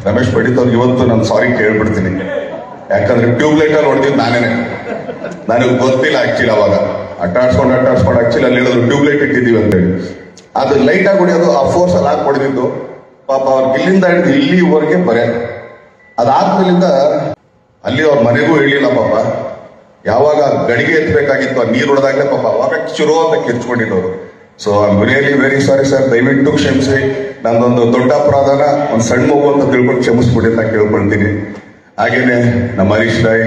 ರಮೇಶ್ ಪಂಡಿತ್ ಅವ್ರಿಗೆ ಇವತ್ತು ನಾನು ಸಾರಿ ಕೇಳ್ಬಿಡ್ತೀನಿ ಯಾಕಂದ್ರೆ ಟ್ಯೂಬ್ಲೈಟ್ ಅಲ್ಲಿ ಹೊಡೆದಿದ್ದು ನಾನೇನೆ ನನಗೆ ಗೊತ್ತಿಲ್ಲ ಆಕ್ಚುಲಿ ಅವಾಗ ಅಟ್ಟಾಡ್ಸ್ಕೊಂಡು ಅಟ್ಟಾಡ್ಸ್ಕೊಂಡು ಆಕ್ಚುಲಿ ಅಲ್ಲಿ ಹೇಳಿದ್ರು ಟ್ಯೂಬ್ಲೈಟ್ ಇಟ್ಟಿದ್ದೀವಿ ಅಂತೇಳಿ ಅದು ಲೈಟ್ ಆಗಿ ಹೊಡೆಯೋದು ಆ ಫೋರ್ಸ್ ಅಲ್ಲಿ ಹಾಕಿ ಹೊಡೆದಿದ್ದು ಪಾಪ ಅವ್ರಿಗೆ ಇಲ್ಲಿಂದ ಹಿಡಿದು ಇಲ್ಲಿವರೆಗೆ ಬರೆ ಅದಾದ್ಮೇಲಿಂದ ಅಲ್ಲಿ ಅವ್ರ ಮನೆಗೂ ಹೇಳಿಲ್ಲ ಪಾಪ ಯಾವಾಗ ಗಡಿಗೆ ಎತ್ತಬೇಕಾಗಿತ್ತು ಆ ನೀರು ಹೊಡೆದಾಗಲೇ ಪಾಪ ಅವಾಗ ಚುರು ಅಂತ ಕಿರ್ಚ್ಕೊಂಡಿದ್ದವರು so I really very sorry sir ದಯವಿಟ್ಟು ಕ್ಷಮಿಸಿ ನಂದೊಂದು ದೊಡ್ಡ ಅಪರಾಧನ ಒಂದು ಸಣ್ಣ ಮಗು ಅಂತ ತಿಳ್ಕೊಂಡು ಕ್ಷಮಿಸ್ಬಿಡಿ ಅಂತ ಕೇಳ್ಕೊಳ್ತೀನಿ ಹಾಗೇನೆ ನಮ್ಮ ಹರೀಶ್ ರಾಯ್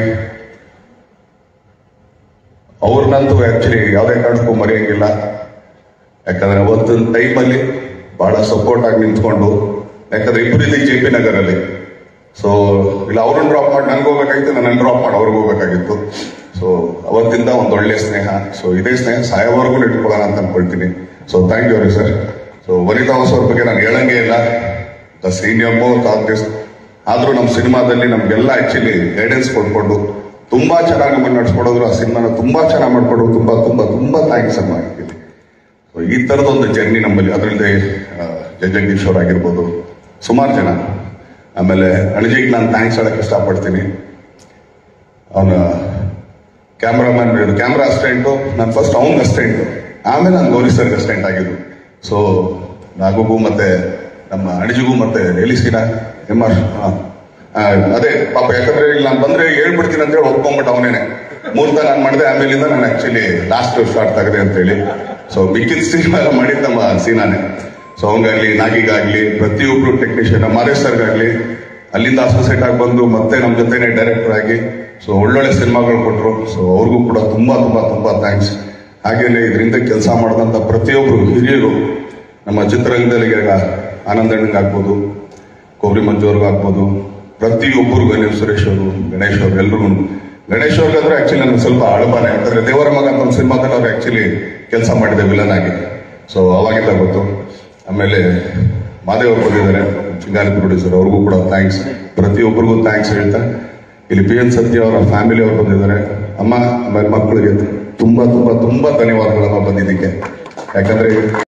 ಅವ್ರನ್ನಂತೂ ಆಕ್ಚುಲಿ ಯಾವುದೇ ಕಾರಣಕ್ಕೂ ಮರೆಯಂಗಿಲ್ಲ ಯಾಕಂದ್ರೆ ಅವತ್ತಿನ ಟೈಮಲ್ಲಿ ಬಹಳ ಸಪೋರ್ಟ್ ಆಗಿ ನಿಂತ್ಕೊಂಡು ಯಾಕಂದ್ರೆ ಇಬ್ಬರಿದ್ದೆ ಜೆ ಪಿ ನಗರಲ್ಲಿ ಸೊ ಇಲ್ಲ ಅವ್ರನ್ನ ಡ್ರಾಪ್ ಮಾಡಿ ನನ್ಗೆ ಹೋಗ್ಬೇಕಾಗಿತ್ತು ನನ್ನ ಡ್ರಾಪ್ ಮಾಡಿ ಅವ್ರಿಗೆ ಹೋಗ್ಬೇಕಾಗಿತ್ತು ಸೊ ಅವತ್ತಿಂದ ಒಂದು ಒಳ್ಳೆ ಸ್ನೇಹ ಸೊ ಇದೇ ಸ್ನೇಹ ಸಾಯೋವರೆಗೂ ಇಟ್ಕೊಳ್ಳೋಣ ಅಂತ ಅನ್ಕೊಳ್ತೀನಿ so thank you sir so Vanitha ಹೊಸ ಅವ್ರ ಬಗ್ಗೆ ನಾನು ಹೇಳಂಗೇ ಇಲ್ಲ ದ ಸೀನಿಯರ್ ಮೋಸ್ಟ್ ಆರ್ಟಿಸ್ಟ್ ಆದ್ರೂ ನಮ್ಮ ಸಿನಿಮಾದಲ್ಲಿ ನಮ್ಗೆಲ್ಲ ಆಕ್ಚುಲಿ ಗೈಡೆನ್ಸ್ ಕೊಟ್ಕೊಂಡು ತುಂಬಾ ಚೆನ್ನಾಗಿ ನಮ್ಮನ್ನು ನಡ್ಸ್ಕೊಡೋದ್ರು ಆ ಸಿನಿಮಾನ ತುಂಬಾ ಚೆನ್ನಾಗಿ ಮಾಡ್ಕೊಂಡು ತುಂಬಾ ತುಂಬಾ ತುಂಬಾ ಥ್ಯಾಂಕ್ಸ್ ಅಮ್ಮ ಇಲ್ಲಿ So, ಈ ತರದೊಂದು ಜರ್ನಿ ನಮ್ಮಲ್ಲಿ ಅದರಲ್ಲಿ ಜಗದೀಶ್ ಅವ್ರು ಆಗಿರ್ಬೋದು ಸುಮಾರು ಜನ ಆಮೇಲೆ ಅಣಜಿಗೆ ನಾನು ಥ್ಯಾಂಕ್ಸ್ ಹೇಳಕ್ ಇಷ್ಟಪಡ್ತೀನಿ ಅವನ ಕ್ಯಾಮ್ರಾಮನ್ ಕ್ಯಾಮ್ರಾ ಅಸಿಸ್ಟೆಂಟು ನಾನು ಫಸ್ಟ್ ಅವ್ನ ಅಸಿಸ್ಟೆಂಟು ಆಮೇಲೆ ನಾನು ಗೌರಿ ಸರ್ಗೆ ಅಸಿಸ್ಟೆಂಟ್ ಆಗಿದ್ದು ಸೊ ನಾಗುಗೂ ಮತ್ತೆ ನಮ್ಮ ಅಣಜಿಗೂ ಮತ್ತೆ ಎಲಿಸಿನ ಎಮ್ ಆರ್ ಅದೇ ಪಾಪ ಯಾಕಂದ್ರೆ ಇಲ್ಲಿ ನಾನು ಬಂದ್ರೆ ಹೇಳ್ಬಿಡ್ತೀನಿ ಅಂತ ಹೇಳಿ ಒಪ್ಕೊಂಡ್ಬಿಟ್ಟು ಅವನೇನೆ ಮೂರ್ತ ನಾನು ಮಾಡಿದೆ ಆಮೇಲಿಂದ ನಾನು ಆಕ್ಚುಲಿ ಲಾಸ್ಟ್ ಸ್ಟಾರ್ಟ್ ತೆಗೆದೆ ಅಂತ ಹೇಳಿ ಸೊ ಮಿಕ್ಕಿದ ಸಿನಿಮಾ ಎಲ್ಲ ಮಾಡಿದ್ದು ನಮ್ಮ ಸೀನಾನೆ ಸೊ ಅವಂಗಾಗ್ಲಿ ನಾಗಿಗಾಗ್ಲಿ ಪ್ರತಿಯೊಬ್ರು ಟೆಕ್ನಿಷಿಯನ್ ಮಾರೇಶ್ ಸರ್ಗಾಗ್ಲಿ ಅಲ್ಲಿಂದ ಅಸೋಸಿಯೇಟ್ ಆಗಿ ಬಂದು ಮತ್ತೆ ನಮ್ಮ ಜೊತೆನೆ ಡೈರೆಕ್ಟರ್ ಆಗಿ ಸೊ ಒಳ್ಳೊಳ್ಳೆ ಸಿನಿಮಾಗಳು ಕೊಟ್ಟರು ಸೊ ಅವ್ರಿಗೂ ಕೂಡ ತುಂಬಾ ತುಂಬಾ ತುಂಬಾ ಥ್ಯಾಂಕ್ಸ್ ಹಾಗೇನೆ ಇದರಿಂದ ಕೆಲಸ ಮಾಡಿದಂತ ಪ್ರತಿಯೊಬ್ರು ಹಿರಿಯರು ನಮ್ಮ ಚಿತ್ರರಂಗದಲ್ಲಿ ಈಗ ಆನಂದಣ್ಣಂಗೆ ಆಗ್ಬೋದು ಕೊಬ್ಬರಿ ಮಂಜು ಅವ್ರಿಗೂ ಆಗ್ಬೋದು ಪ್ರತಿಯೊಬ್ಬರು ಗಣೇಶ್ ಸುರೇಶ್ ಅವರು ಗಣೇಶ್ ಅವರು ಎಲ್ರಿಗೂ ಗಣೇಶ್ ಅವ್ರಿಗೆ ಅಂದ್ರೆ ಆಕ್ಚುಲಿ ನನಗೆ ಸ್ವಲ್ಪ ಅಳಬಾನೆ ಯಾಕಂದ್ರೆ ದೇವರ ಮಗ ಅಂತ ಒಂದು ಸಿನಿಮಾದಲ್ಲಿ ಅವ್ರು ಆಕ್ಚುಲಿ ಕೆಲಸ ಮಾಡಿದೆ ವಿಲನ್ ಆಗಿ ಸೊ ಅವಾಗಿಂದ ಗೊತ್ತು ಆಮೇಲೆ ಮಾದೇವ್ ಅವ್ರು ಬಂದಿದ್ದಾರೆ ಚಿಂಗಾರಿ ಪ್ರೊಡ್ಯೂಸರ್ ಅವ್ರಿಗೂ ಕೂಡ ಥ್ಯಾಂಕ್ಸ್ ಪ್ರತಿಯೊಬ್ಬರಿಗೂ ಥ್ಯಾಂಕ್ಸ್ ಹೇಳ್ತಾ ಇಲ್ಲಿ ಪಿ ಎನ್ ಸತ್ಯ ಅವರ ಫ್ಯಾಮಿಲಿ ಅವ್ರು ಬಂದಿದ್ದಾರೆ ಅಮ್ಮ ಆಮೇಲೆ ಮಕ್ಕಳಿಗೆ ತುಂಬಾ ತುಂಬಾ ತುಂಬಾ ಧನ್ಯವಾದಗಳಮ್ಮ ಬಂದಿದ್ದಕ್ಕೆ ಯಾಕಂದ್ರೆ